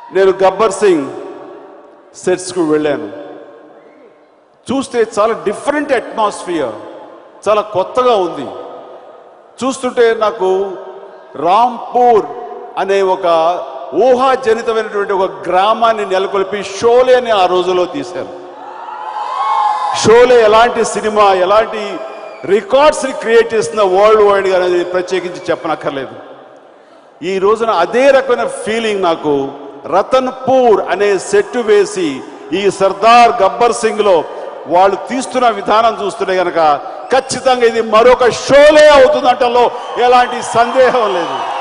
నేను గబ్బర్ సింగ్ సెట్స్కు వెళ్ళాను చూస్తే చాలా డిఫరెంట్ అట్మాస్ఫియర్ చాలా కొత్తగా ఉంది చూస్తుంటే నాకు రాంపూర్ అనే ఒక ఊహాజనితమైనటువంటి ఒక గ్రామాన్ని నెలకొల్పి షోలే అని ఆ రోజుల్లో తీశారు షోలే ఎలాంటి సినిమా ఎలాంటి రికార్డ్స్ని క్రియేట్ చేసిన వరల్డ్ వైడ్గా అనేది ప్రత్యేకించి చెప్పనక్కర్లేదు ఈ రోజున అదే రకమైన ఫీలింగ్ నాకు రతన్పూర్ అనే సెట్ వేసి ఈ సర్దార్ గబ్బర్ సింగ్ లో వాళ్ళు తీస్తున్న విధానం చూస్తుంటే గనక ఖచ్చితంగా ఇది మరొక షోలే అవుతుందంటలో ఎలాంటి సందేహం లేదు